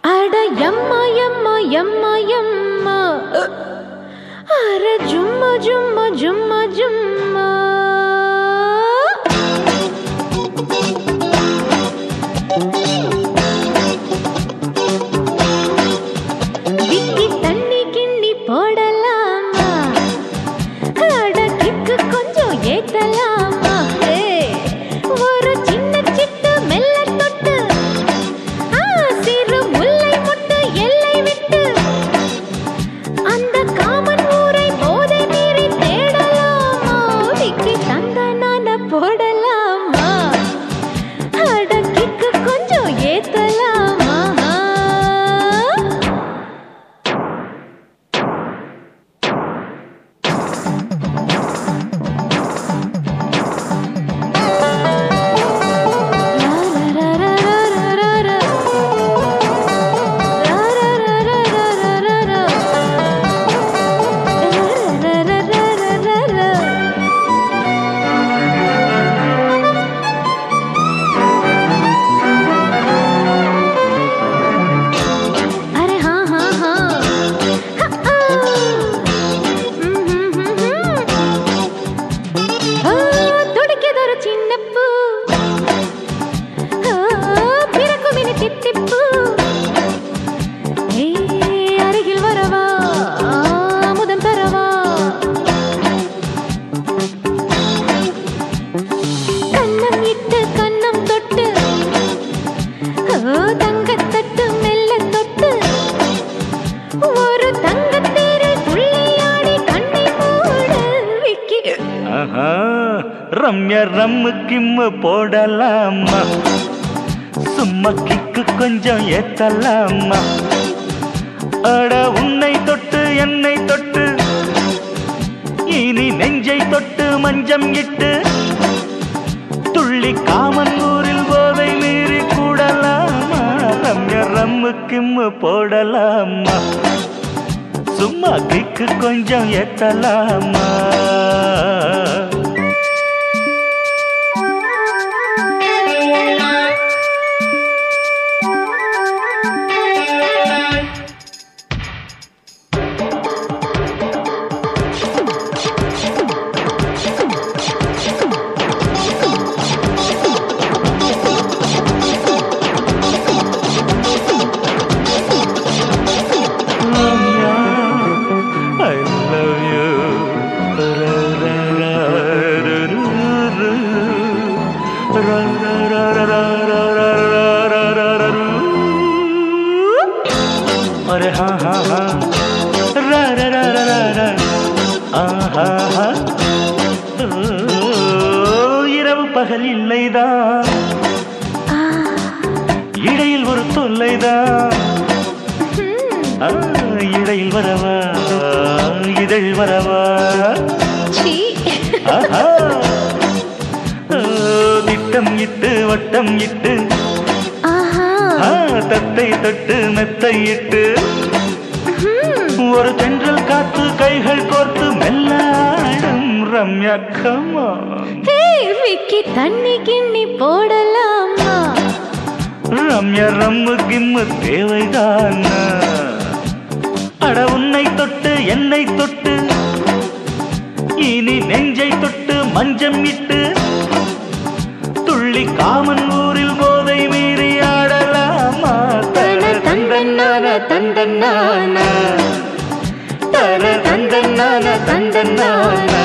அட எம்மா எம்மா எம்மா எம்மா அர ஜும்மா ஜும்மா ஜும்மா ஜும்மா விக்கி தண்ணி கிண்ணி போடலாமா அட கிக்கு கொஞ்சம் ஏத்தலாமா ஏய், ஒரு சின்ன சிட்டு மெல்ல தொட்டு ஆ, சிறு முல்லை முட்டு எல்லை விட்டு அந்த காமன் ஊரை போதை மீறி தேடலாமா விக்கி தந்தனான போடலாமா அட கிக்கு கொஞ்சம் ஏத்தலாமா अरे हाँ हाँ हाँ துடிக்கதொரு சின்ன பூ பிறக்கும் இனி தித்திப்பூ ஏய், அருகில் வரவா அமுதம் தரவா கண்ணம் இட்டு கண்ணம் தொட்டு ஓ, தங்கத்தட்டு மெல்ல தொட்டு ஒரு தங்கத்தேரில் துள்ளியாடி கண்ணை மூட விக்கி ஆஹா, ரம்ய ரம்மு கிம்மு போடலாமா சும்மா கிக்கு கொஞ்சம் ஏத்தலாமா அட உன்னை தொட்டு என்னை தொட்டு இனி நெஞ்சை தொட்டு மஞ்சம் இட்டு துள்ளி காமன் ஊரில் போதை மீறி கூடலாமா ரம்ய ரம்மு கிம்மு போடலாமா சும்மா கிக்கு கொஞ்சம் ஏத்தலாமா I love you. अरे हाँ हाँ हाँ रा रा रा रा रा रा ஆஹா இரவு பகல் இல்லைதான் இடையில் ஒரு தொல்லைதான் ஆ, இடையில் வரவா இதழ் வரவா சீ ஆஹா. ஓ, திட்டம் இட்டு வட்டம் இட்டு ஆஹா ஆ, தத்தை தொட்டு மெத்தை இட்டு ஒரு தென்றல் காத்து கைகள் கோர்த்து மெல்லாடும் ரம்யா கமா ஹே விக்கி தண்ணி கிண்ணி போடலாமா ரம்யா ரம்மு கிம்மு தேவைதானா அட உன்னை தொட்டு என்னை தொட்டு இனி நெஞ்சை தொட்டு மஞ்சம் இட்டு துள்ளி காமன் ஊரில் போதை மீறி ஆடலாமா தர தந்தன்னான தந்தன்னான தர தந்தன்னான தந்தன்னான